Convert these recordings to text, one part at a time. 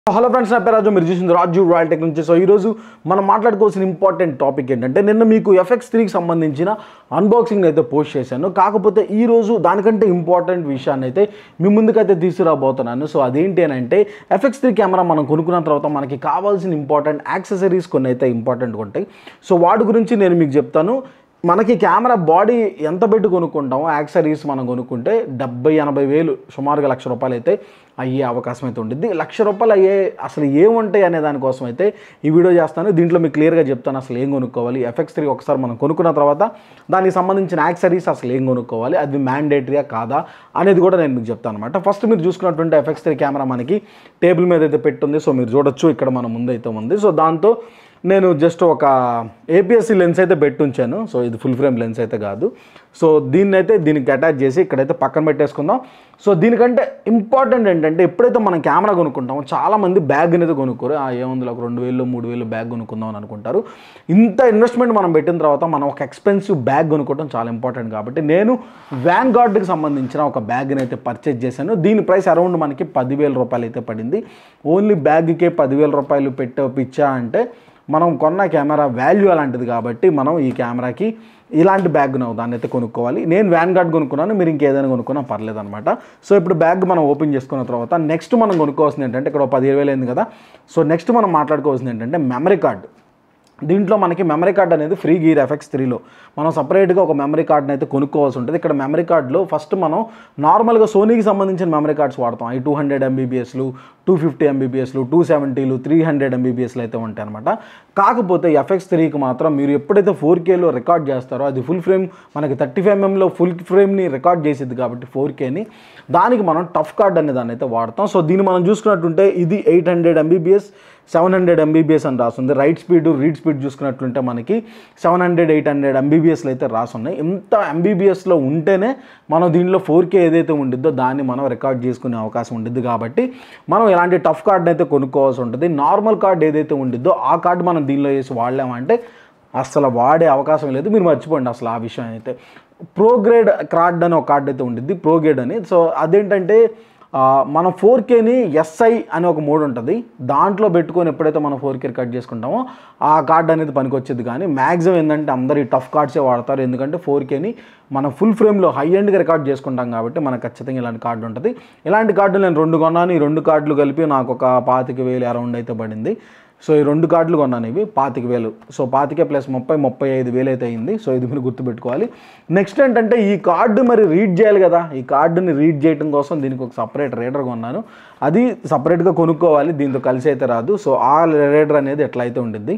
hello friends నా పేరు రాజు మీరు చూసింది రాజు రాయల్ టెక్ నుంచి సో ఈరోజు మనం మాట్లాడుకోవాల్సిన ఇంపార్టెంట్ టాపిక్ ఏంటంటే నిన్న మీకు ఎఫ్ఎక్స్ త్రీకి సంబంధించిన అన్బాక్సింగ్ అయితే పోస్ట్ చేశాను కాకపోతే ఈ రోజు దానికంటే ఇంపార్టెంట్ విషయాన్ని అయితే మీ ముందుకైతే తీసుకురాబోతున్నాను సో అదేంటి అని అంటే ఎఫ్ఎక్స్ త్రీ కెమెరా మనం కొనుక్కున్న తర్వాత మనకి కావాల్సిన ఇంపార్టెంట్ యాక్సెసరీస్ కొన్ని అయితే ఇంపార్టెంట్గా ఉంటాయి సో వాటి గురించి నేను మీకు చెప్తాను మనకి కెమెరా బాడీ ఎంత పెట్టి కొనుక్కుంటామో యాక్సరీస్ మనం కొనుక్కుంటే డెబ్బై ఎనభై వేలు సుమారుగా లక్ష రూపాయలు అయితే అయ్యే అవకాశం అయితే ఉంటుంది లక్ష రూపాయలు అయ్యే అసలు ఏముంటాయి అనే దానికోసం అయితే ఈ వీడియో చేస్తాను దీంట్లో మీకు క్లియర్గా చెప్తాను అసలు ఏం కొనుక్కోవాలి ఎఫెక్స్ త్రీ ఒకసారి మనం కొనుక్కున్న తర్వాత దానికి సంబంధించిన యాక్సరీస్ అసలు ఏం కొనుక్కోవాలి అది మ్యాండేటరీయా కాదా అనేది కూడా నేను మీకు చెప్తాను అనమాట ఫస్ట్ మీరు చూసుకున్నటువంటి ఎఫెక్స్ త్రీ కెమెరా మనకి టేబుల్ మీద అయితే పెట్టుంది సో మీరు చూడొచ్చు ఇక్కడ మన ముందైతే ఉంది సో దాంతో నేను జస్ట్ ఒక ఏపీఎస్సి లెన్స్ అయితే పెట్టుంచాను సో ఇది ఫుల్ ఫ్రేమ్ లెన్స్ అయితే కాదు సో దీన్ని అయితే దీనికి అటాచ్ చేసి ఇక్కడైతే పక్కన పెట్టేసుకుందాం సో దీనికంటే ఇంపార్టెంట్ ఏంటంటే ఎప్పుడైతే మనం కెమెరా కొనుక్కుంటామో చాలామంది బ్యాగ్ అనేది కొనుక్కోరు ఆ ఏముంది ఒక రెండు వేలు మూడు వేలు బ్యాగ్ కొనుక్కుందాం అని అనుకుంటారు ఇంత ఇన్వెస్ట్మెంట్ మనం పెట్టిన తర్వాత మనం ఒక ఎక్స్పెన్సివ్ బ్యాగ్ కొనుక్కోవడం చాలా ఇంపార్టెంట్ కాబట్టి నేను వ్యాన్ గార్డ్కి సంబంధించిన ఒక బ్యాగ్ని అయితే పర్చేజ్ చేశాను దీని ప్రైస్ అరౌండ్ మనకి పదివేల రూపాయలు అయితే పడింది ఓన్లీ బ్యాగ్కే పదివేల రూపాయలు పెట్టే పిచ్చా అంటే మనం కొన్న కెమెరా వాల్యూ అలాంటిది కాబట్టి మనం ఈ కెమెరాకి ఇలాంటి బ్యాగ్ దాన్ని అయితే కొనుక్కోవాలి నేను వ్యాన్ గార్డ్ కొనుక్కున్నాను మీరు ఇంకేదైనా కొనుక్కున్నా పర్లేదు అనమాట సో ఇప్పుడు బ్యాగ్ మనం ఓపెన్ చేసుకున్న తర్వాత నెక్స్ట్ మనం కొనుక్కోవాల్సింది ఏంటంటే ఇక్కడ ఒక పదిహేను వేలు అయింది కదా సో నెక్స్ట్ మనం మాట్లాడుకోవాల్సింది ఏంటంటే మెమరీ కార్డ్ దీంట్లో మనకి మెమరీ కార్డ్ అనేది ఫ్రీ గీర్ ఎఫెక్స్ త్రీలో మనం సపరేట్గా ఒక మెమరీ కార్డ్ని అయితే కొనుక్కోవాల్సి ఉంటుంది ఇక్కడ మెమరీ కార్డులో ఫస్ట్ మనం నార్మల్గా సోనీకి సంబంధించిన మెమరీ కార్డ్స్ వాడతాం ఈ టూ హండ్రెడ్ ఎంబీబీఎస్లు టూ ఫిఫ్టీ ఎంబీబీఎస్లు టూ సెవెంటీలు త్రీ హండ్రెడ్ ఎంబీబీఎస్లు అయితే ఉంటాయి అనమాట కాకపోతే ఎఫెక్స్ త్రీకి మాత్రం మీరు ఎప్పుడైతే ఫోర్ కేలో రికార్డ్ చేస్తారో అది ఫుల్ ఫ్రేమ్ మనకి థర్టీ ఫైవ్ ఎంఎంలో ఫుల్ ఫ్రేమ్ని రికార్డ్ చేసేది కాబట్టి ఫోర్ కేని దానికి మనం టఫ్ కార్డ్ అనే దాన్ని అయితే వాడతాం సో దీన్ని మనం చూసుకున్నట్టుంటే ఇది eight hundred MBPS seven hundred MBPS అని రాస్తుంది రైట్ స్పీడ్ రీడ్ స్పీడ్ చూసుకున్నట్లుంటే మనకి సెవెన్ హండ్రెడ్ ఎయిట్ హండ్రెడ్ ఎంబీబీఎస్లో అయితే రాసున్నాయి ఇంత ఎంబీబీఎస్లో ఉంటేనే మనం దీనిలో ఫోర్ కే ఏదైతే ఉండిద్దో దాన్ని మనం రికార్డ్ చేసుకునే అవకాశం ఉండిద్ది కాబట్టి మనం ఇలాంటి టఫ్ కార్డ్ అయితే కొనుక్కోవాల్సి ఉంటుంది నార్మల్ కార్డ్ ఏదైతే ఉండిద్దో ఆ కార్డు మనం దీనిలో వేసి వాడలేమంటే అసలు వాడే అవకాశం లేదు మీరు మర్చిపోండి అసలు ఆ విషయం అయితే ప్రో గ్రేడ్ కార్డ్ అని ఒక కార్డ్ అయితే ఉండిద్ది ప్రో గ్రేడ్ అని సో అదేంటంటే ఆ, మనం ఫోర్ కేని ఎస్ఐ అని ఒక మోడ్ ఉంటుంది దాంట్లో పెట్టుకొని ఎప్పుడైతే మనం ఫోర్ కే కట్ చేసుకుంటామో ఆ కార్డ్ అనేది పనికొచ్చేది కానీ మ్యాక్సిమం ఏంటంటే అందరు ఈ టఫ్ కార్డ్సే వాడతారు ఎందుకంటే ఫోర్ కేని మనం ఫుల్ ఫ్రేమ్లో హై ఎండ్గా రికార్డ్ చేసుకుంటాం కాబట్టి మనకు ఖచ్చితంగా ఇలాంటి కార్డు ఉంటుంది ఇలాంటి కార్డు నేను రెండు కొన్నాను ఈ రెండు కార్డులు కలిపి నాకు ఒక పాతిక వేలు అరౌండ్ అయితే పడింది సో ఈ రెండు కార్డులు కొన్నాను ఇవి పాతిక వేలు సో పాతిక ప్లస్ ముప్పై ముప్పై ఐదు వేలు అయితే అయింది సో ఇది మీరు గుర్తుపెట్టుకోవాలి నెక్స్ట్ ఏంటంటే ఈ కార్డు మరి రీడ్ చేయాలి కదా ఈ కార్డుని రీడ్ చేయడం కోసం దీనికి ఒక సపరేట్ రీడర్ కొన్నాను అది సపరేట్గా కొనుక్కోవాలి దీంతో కలిసి అయితే రాదు సో ఆ రీడర్ అనేది ఎట్లా అయితే ఉండిద్ది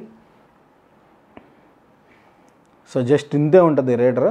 సో జస్ట్ ఇంతే ఉంటుంది రీడర్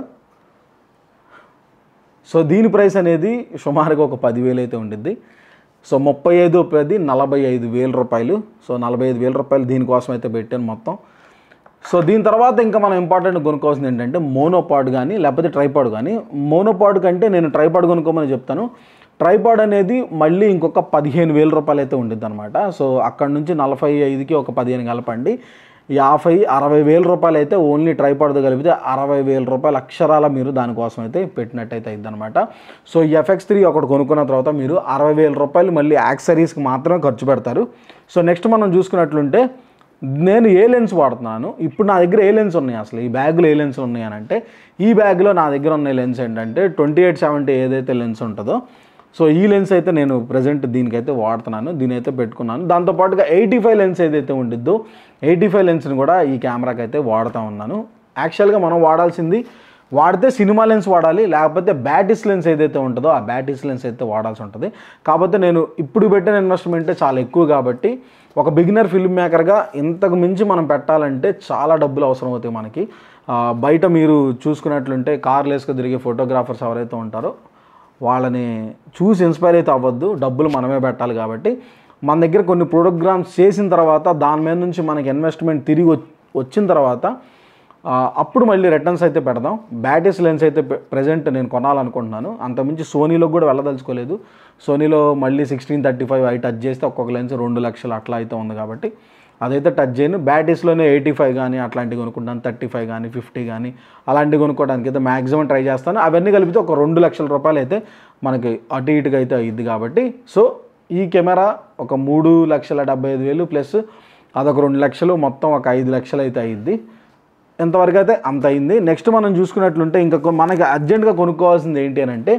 సో దీని ప్రైస్ అనేది సుమారుగా ఒక పదివేలు అయితే ఉండిద్ది సో ముప్పై ఐదు పది నలభై ఐదు వేల రూపాయలు సో నలభై ఐదు వేల రూపాయలు దీనికోసం అయితే పెట్టాను మొత్తం సో దీని తర్వాత ఇంకా మనం ఇంపార్టెంట్ కొనుక్కోవాల్సింది ఏంటంటే మోనోపాడ్ కానీ లేకపోతే ట్రైపాడ్ కానీ మోనోపాడ్ కంటే నేను ట్రైపాడ్ కొనుక్కోమని చెప్తాను ట్రైపాడ్ అనేది మళ్ళీ ఇంకొక పదిహేను వేల రూపాయలు అయితే ఉండిద్ది అనమాట సో అక్కడ నుంచి నలభై ఐదుకి ఒక పదిహేను కలపండి యాభై అరవై వేల రూపాయలు అయితే ఓన్లీ ట్రైపాడ్తో కలిపితే అరవై వేల రూపాయలు అక్షరాల మీరు దానికోసం అయితే పెట్టినట్టయితే అయింది అనమాట సో ఈ ఎఫెక్స్ త్రీ ఒకటి కొనుక్కున్న తర్వాత మీరు అరవై వేల రూపాయలు మళ్ళీ యాక్సరీస్కి మాత్రమే ఖర్చు పెడతారు సో నెక్స్ట్ మనం చూసుకున్నట్లుంటే నేను ఏ లెన్స్ వాడుతున్నాను ఇప్పుడు నా దగ్గర ఏ లెన్స్ ఉన్నాయి అసలు ఈ బ్యాగ్లో ఏ లెన్స్ ఉన్నాయి అని అంటే ఈ బ్యాగ్లో నా దగ్గర ఉన్న లెన్స్ ఏంటంటే ట్వంటీ ఎయిట్ సెవెంటీ ఏదైతే లెన్స్ ఉంటుందో సో ఈ లెన్స్ అయితే నేను ప్రజెంట్ దీనికైతే వాడుతున్నాను దీని అయితే పెట్టుకున్నాను దాంతోపాటుగా ఎయిటీ ఫైవ్ లెన్స్ ఏదైతే ఉండిద్దో ఎయిటీ ఫైవ్ లెన్స్ని కూడా ఈ కెమెరాకి అయితే వాడుతూ ఉన్నాను యాక్చువల్గా మనం వాడాల్సింది వాడితే సినిమా లెన్స్ వాడాలి లేకపోతే బ్యాటిస్ లెన్స్ ఏదైతే ఉంటుందో ఆ బ్యాటిస్ లెన్స్ అయితే వాడాల్సి ఉంటుంది కాకపోతే నేను ఇప్పుడు పెట్టిన ఇన్వెస్ట్మెంట్ చాలా ఎక్కువ కాబట్టి ఒక బిగినర్ ఫిల్మ్ మేకర్గా ఇంతకు మించి మనం పెట్టాలంటే చాలా డబ్బులు అవసరం అవుతాయి మనకి ఆ, బయట మీరు చూసుకున్నట్లుంటే కార్లు వేసుకు తిరిగే ఫోటోగ్రాఫర్స్ ఎవరైతే ఉంటారో వాళ్ళని చూసి ఇన్స్పైర్ అయితే అవ్వద్దు డబ్బులు మనమే పెట్టాలి కాబట్టి మన దగ్గర కొన్ని ప్రోగ్రామ్స్ చేసిన తర్వాత దాని మీద నుంచి మనకి ఇన్వెస్ట్మెంట్ తిరిగి వచ్- వచ్చిన తర్వాత ఆ, అప్పుడు మళ్ళీ రిటర్న్స్ అయితే పెడదాం బ్యాటిస్ లెన్స్ అయితే ప్రజెంట్ నేను కొనాలనుకుంటున్నాను అంతకుమించి సోనీలో కూడా వెళ్ళదలుచుకోలేదు సోనీలో మళ్ళీ సిక్స్టీన్ థర్టీ ఫైవ్ అయి టచ్ చేస్తే ఒక్కొక్క లెన్స్ రెండు లక్షలు అట్లా అయితే ఉంది కాబట్టి అదైతే టచ్ చేయను బ్యాటీస్లోనే ఎయిటీ ఫైవ్ కానీ అట్లాంటివి కొనుక్కుంటాను థర్టీ ఫైవ్ కానీ ఫిఫ్టీ కానీ అలాంటివి కొనుక్కోవడానికి అయితే మ్యాక్సిమం ట్రై చేస్తాను అవన్నీ కలిపితే ఒక రెండు లక్షల రూపాయలు అయితే మనకి అటు ఇటుగా అయితే అయ్యిద్ది కాబట్టి సో ఈ కెమెరా ఒక మూడు లక్షల డెబ్బై ఐదు వేలు ప్లస్ అదొక రెండు లక్షలు మొత్తం ఒక ఐదు లక్షలు అయితే అయ్యిద్ది ఎంతవరకు అయితే అంత అయింది నెక్స్ట్ మనం చూసుకున్నట్లుంటే ఇంకా కొ- మనకి అర్జెంటుగా కొనుక్కోవాల్సింది ఏంటి అని అంటే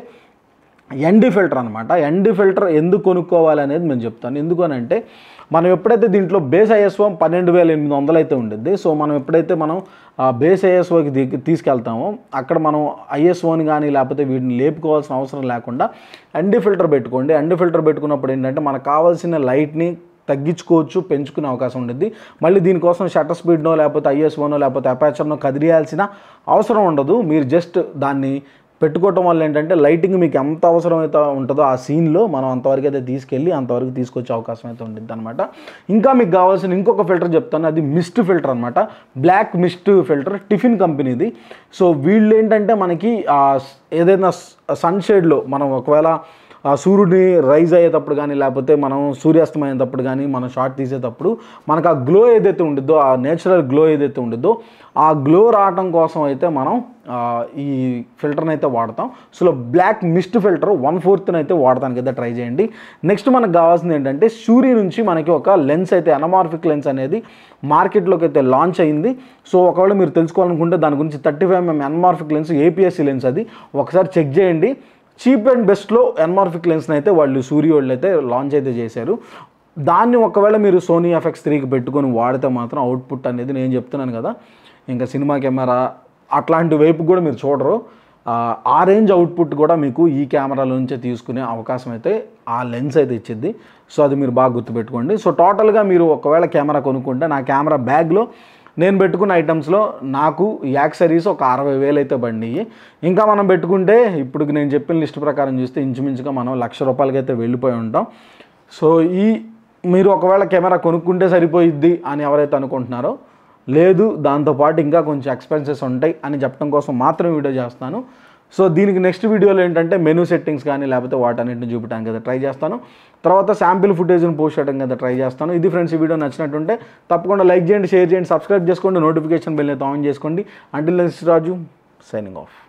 ఎండి ఫిల్టర్ అనమాట ఎండి ఫిల్టర్ ఎందుకు కొనుక్కోవాలి అనేది నేను చెప్తాను ఎందుకు అని అంటే మనం ఎప్పుడైతే దీంట్లో బేస్ ఐఎస్ఓ పన్నెండు వేల ఎనిమిది వందలు అయితే ఉండిద్ది సో మనం ఎప్పుడైతే మనం ఆ బేస్ ఐఎస్ఓకి దిగి తీసుకెళ్తామో అక్కడ మనం ఐఎస్ఓని కానీ లేకపోతే వీటిని లేపుకోవాల్సిన అవసరం లేకుండా ఎండి ఫిల్టర్ పెట్టుకోండి ఎండి ఫిల్టర్ పెట్టుకున్నప్పుడు ఏంటంటే మనకు కావాల్సిన లైట్ని తగ్గించుకోవచ్చు పెంచుకునే అవకాశం ఉంటుంది మళ్ళీ దీనికోసం షటర్ స్పీడ్నో లేకపోతే ఐఎస్ఓనో లేకపోతే అపాచర్నో కదిలియాల్సిన అవసరం ఉండదు మీరు జస్ట్ దాన్ని పెట్టుకోవటం వల్ల ఏంటంటే లైటింగ్ మీకు ఎంత అవసరం అయితే ఉంటుందో ఆ సీన్లో మనం అంతవరకు అయితే తీసుకెళ్ళి అంతవరకు తీసుకొచ్చే అవకాశం అయితే ఉంటుంది అనమాట ఇంకా మీకు కావాల్సిన ఇంకొక ఫిల్టర్ చెప్తాను అది మిస్ట్ ఫిల్టర్ అనమాట బ్లాక్ మిస్ట్ ఫిల్టర్ టిఫిన్ కంపెనీది సో వీళ్ళు ఏంటంటే మనకి ఆ స్- ఏదైనా సన్ షేడ్లో మనం ఒకవేళ ఆ సూర్యుడిని రైజ్ అయ్యేటప్పుడు కానీ లేకపోతే మనం సూర్యాస్తమయ్యేటప్పుడు కానీ మనం షార్ట్ తీసేటప్పుడు మనకు ఆ గ్లో ఏదైతే ఉండిద్దో ఆ నేచురల్ గ్లో ఏదైతే ఉండిద్దో ఆ గ్లో రావటం కోసం అయితే మనం ఆ, ఈ ఫిల్టర్ని అయితే వాడతాం so black mist filter one ఫోర్త్ని అయితే వాడటానికి అయితే ట్రై చేయండి నెక్స్ట్ మనకు కావాల్సింది ఏంటంటే సూర్య నుంచి మనకి ఒక లెన్స్ అయితే అనమార్ఫిక్ లెన్స్ అనేది మార్కెట్లోకి అయితే లాంచ్ అయింది సో ఒకవేళ మీరు తెలుసుకోవాలనుకుంటే దాని గురించి thirty five mm anamorphic lens APSC lens అది ఒకసారి చెక్ చేయండి చీప్ అండ్ బెస్ట్లో ఎన్మార్ఫిక్ లెన్స్ని అయితే వాళ్ళు సూర్య వాళ్ళు అయితే లాంచ్ అయితే చేశారు దాన్ని ఒకవేళ మీరు సోనీ ఎఫ్ఎక్స్ త్రీకి పెట్టుకొని వాడితే మాత్రం అవుట్పుట్ అనేది నేను చెప్తున్నాను కదా ఇంకా సినిమా కెమెరా అట్లాంటి వైపు కూడా మీరు చూడరు ఆ, ఆ రేంజ్ అవుట్పుట్ కూడా మీకు ఈ కెమెరాల నుంచే తీసుకునే అవకాశం అయితే ఆ లెన్స్ అయితే ఇచ్చింది సో అది మీరు బాగా గుర్తుపెట్టుకోండి సో టోటల్గా మీరు ఒకవేళ కెమెరా కొనుక్కుంటే నా కెమెరా బ్యాగ్లో నేను పెట్టుకున్న ఐటమ్స్లో నాకు యాక్సరీస్ ఒక అరవై వేలు అయితే బండి ఇంకా మనం పెట్టుకుంటే ఇప్పుడు నేను చెప్పిన లిస్ట్ ప్రకారం చూస్తే ఇంచుమించుగా మనం లక్ష రూపాయలకి అయితే వెళ్ళిపోయి ఉంటాం సో ఈ మీరు ఒకవేళ కెమెరా కొనుక్కుంటే సరిపోయిద్ది అని ఎవరైతే అనుకుంటున్నారో లేదు దాంతోపాటు ఇంకా కొంచెం ఎక్స్పెన్సెస్ ఉంటాయి అని చెప్పడం కోసం మాత్రమే వీడియో చేస్తాను సో దీనికి నెక్స్ట్ వీడియోలో ఏంటంటే మెనూ సెట్టింగ్స్ కానీ లేకపోతే వాటన్నిటిని చూపించడానికి అయితే ట్రై చేస్తాను తర్వాత శాంపిల్ ఫుటేజ్ని పోస్ట్ చేయడం కదా ట్రై చేస్తాను ఇది ఫ్రెండ్స్ ఈ వీడియో నచ్చినట్టుంటే తప్పకుండా లైక్ చేయండి షేర్ చేయండి సబ్స్క్రైబ్ చేసుకోండి నోటిఫికేషన్ బెల్ అయితే ఆన్ చేసుకోండి until next Raju signing of